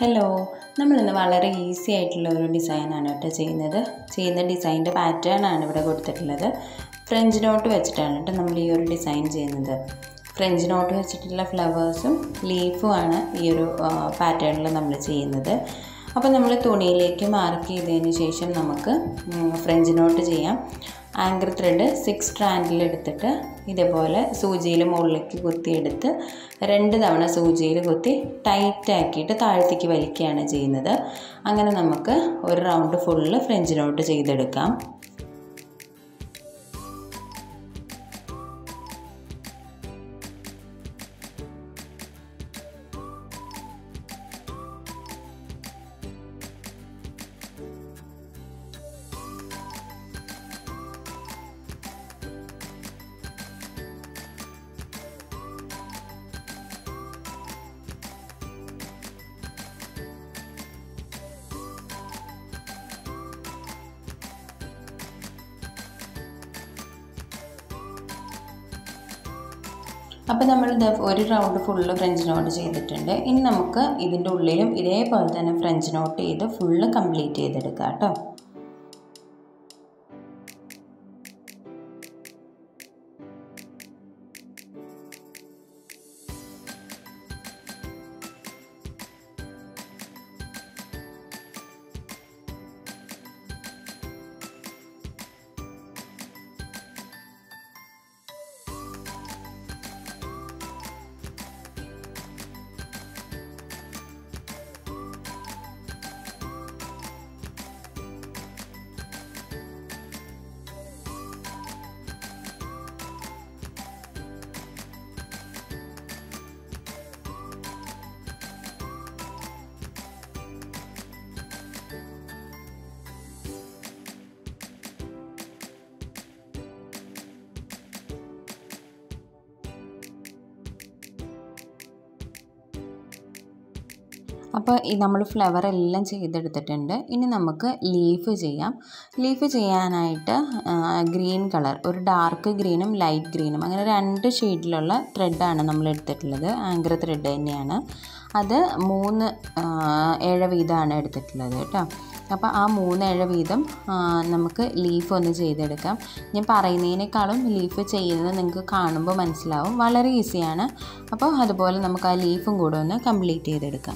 hello നമ്മളിന്ന് വളരെ easy ആയിട്ടുള്ള ഒരു ഡിസൈനാണ് കേട്ടോ ചെയ്യുന്നത് ചെയ്യുന്ന ഡിസൈൻ്റെ പാറ്റേൺ ആണ് ഇവിടെ കൊടുത്തിട്ടുള്ളത് ഫ്രഞ്ച് നോട്ട് വെച്ചിട്ടാണ് കേട്ടോ നമ്മൾ ഈ ഒരു ഡിസൈൻ ചെയ്യുന്നത് ഫ്രഞ്ച് നോട്ട് വെച്ചിട്ടുള്ള ഫ്ലവേഴ്സും ലീഫും ആണ് ഈ ഒരു പാറ്റേണിൽ നമ്മൾ ചെയ്യുന്നത് അപ്പോൾ നമ്മൾ തുണിയിലേക്ക് മാർക്ക് ചെയ്തതിന് ശേഷം നമുക്ക് ഫ്രഞ്ച് നോട്ട് ചെയ്യാം ആങ്കർ ത്രെഡ് സിക്സ് സ്ട്രാൻഡിൽ എടുത്തിട്ട് ഇതേപോലെ സൂചിയിൽ മുകളിലേക്ക് കുത്തിയെടുത്ത് രണ്ട് തവണ സൂചിയിൽ കുത്തി ടൈറ്റ് ആക്കിയിട്ട് താഴത്തേക്ക് വലിക്കുകയാണ് ചെയ്യുന്നത് അങ്ങനെ നമുക്ക് ഒരു റൗണ്ട് ഫുള്ള് ഫ്രഞ്ച് നോട്ട് ചെയ്തെടുക്കാം അപ്പോൾ നമ്മൾ ഇത് ഒരു റൗണ്ട് ഫുള്ള് ഫ്രഞ്ച് നോട്ട് ചെയ്തിട്ടുണ്ട് ഇനി നമുക്ക് ഇതിൻ്റെ ഉള്ളിലും ഇതേപോലെ തന്നെ ഫ്രഞ്ച് നോട്ട് ചെയ്ത് ഫുള്ള് കംപ്ലീറ്റ് ചെയ്തെടുക്കാം കേട്ടോ അപ്പോൾ ഈ നമ്മൾ ഫ്ലവർ എല്ലാം ചെയ്തെടുത്തിട്ടുണ്ട് ഇനി നമുക്ക് ലീഫ് ചെയ്യാം ലീഫ് ചെയ്യാനായിട്ട് ഗ്രീൻ കളർ ഒരു ഡാർക്ക് ഗ്രീനും ലൈറ്റ് ഗ്രീനും അങ്ങനെ രണ്ട് ഷെയ്ഡിലുള്ള ത്രെഡാണ് നമ്മൾ എടുത്തിട്ടുള്ളത് ആങ്കർ ത്രെഡ് തന്നെയാണ് അത് മൂന്ന് ഏഴ വീതമാണ് എടുത്തിട്ടുള്ളത് കേട്ടോ അപ്പോൾ ആ മൂന്ന് ഏഴ വീതം നമുക്ക് ലീഫ് ഒന്ന് ചെയ്തെടുക്കാം ഞാൻ പറയുന്നതിനേക്കാളും ലീഫ് ചെയ്യുന്നത് നിങ്ങൾക്ക് കാണുമ്പോൾ മനസ്സിലാവും വളരെ ഈസിയാണ് അപ്പോൾ അതുപോലെ നമുക്ക് ആ ലീഫും കൂടെ ഒന്ന് കംപ്ലീറ്റ് ചെയ്തെടുക്കാം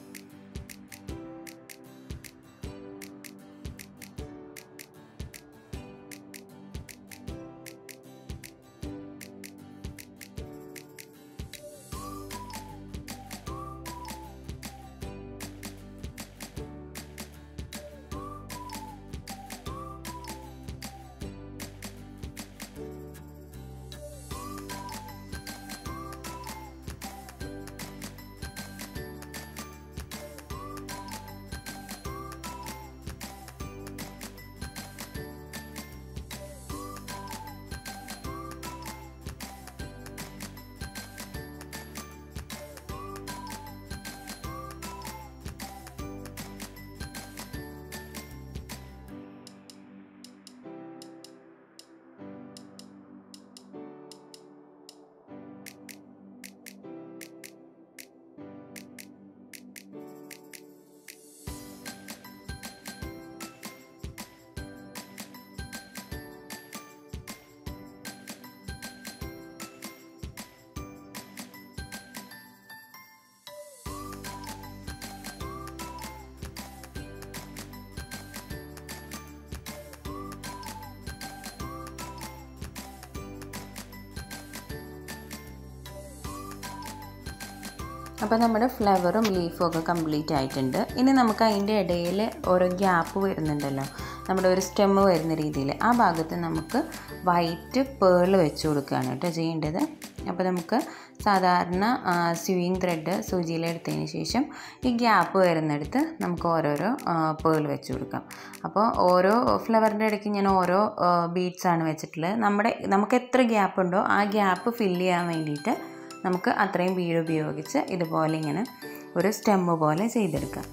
അപ്പോൾ നമ്മുടെ ഫ്ലവറും ലീഫും ഒക്കെ കംപ്ലീറ്റ് ആയിട്ടുണ്ട് ഇനി നമുക്ക് അതിൻ്റെ ഇടയിൽ ഓരോ ഗ്യാപ്പ് വരുന്നുണ്ടല്ലോ നമ്മുടെ ഒരു സ്റ്റെമ്മ് വരുന്ന രീതിയിൽ ആ ഭാഗത്ത് നമുക്ക് വൈറ്റ് പേൾ വെച്ച് കൊടുക്കുകയാണ് കേട്ടോ ചെയ്യേണ്ടത് അപ്പോൾ നമുക്ക് സാധാരണ സ്വിങ് ത്രെഡ് സൂചിയിലെടുത്തതിന് ശേഷം ഈ ഗ്യാപ്പ് വരുന്നിടത്ത് നമുക്ക് ഓരോരോ പേൾ വെച്ച് കൊടുക്കാം അപ്പോൾ ഓരോ ഫ്ലവറിൻ്റെ ഇടയ്ക്ക് ഞാൻ ഓരോ ബീഡ്സ് ആണ് വെച്ചിട്ടുള്ളത് നമ്മുടെ നമുക്ക് എത്ര ഗ്യാപ്പ് ഉണ്ടോ ആ ഗ്യാപ്പ് ഫില്ല് ചെയ്യാൻ വേണ്ടിയിട്ട് നമുക്ക് അത്രയും ബീഡ് ഉപയോഗിച്ച് ഇതുപോലെ ഇങ്ങനെ ഒരു സ്റ്റെമ്മ് പോലെ ചെയ്തെടുക്കാം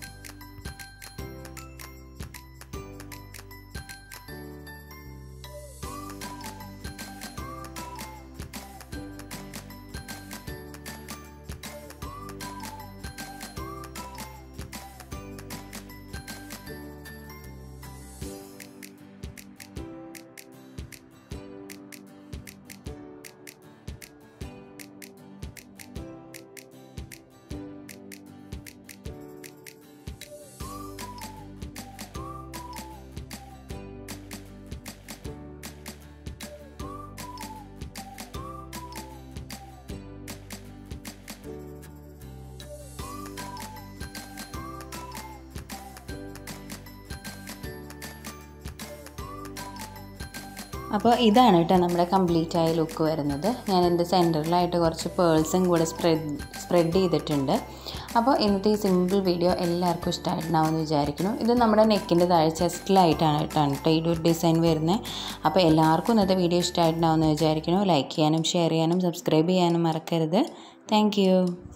അപ്പോൾ ഇതാണ് കേട്ടോ നമ്മുടെ കംപ്ലീറ്റ് ആയ ലുക്ക് വരുന്നത് ഞാൻ എൻ്റെ സെൻറ്ററിലായിട്ട് കുറച്ച് പേൾസും കൂടെ സ്പ്രെഡ് സ്പ്രെഡ് ചെയ്തിട്ടുണ്ട് അപ്പോൾ ഇന്നത്തെ ഈ സിമ്പിൾ വീഡിയോ എല്ലാവർക്കും ഇഷ്ടമായിട്ടുണ്ടാവുമെന്ന് വിചാരിക്കുന്നു ഇത് നമ്മുടെ നെക്കിൻ്റെ താഴെ ചെസ്റ്റിലായിട്ടാണ് കേട്ടാണ് കേട്ടോ ഈ ഒരു ഡിസൈൻ വരുന്നത് അപ്പോൾ എല്ലാവർക്കും ഇന്നത്തെ വീഡിയോ ഇഷ്ടമായിട്ടുണ്ടാവുമെന്ന് വിചാരിക്കുന്നു ലൈക്ക് ചെയ്യാനും ഷെയർ ചെയ്യാനും സബ്സ്ക്രൈബ് ചെയ്യാനും മറക്കരുത് താങ്ക്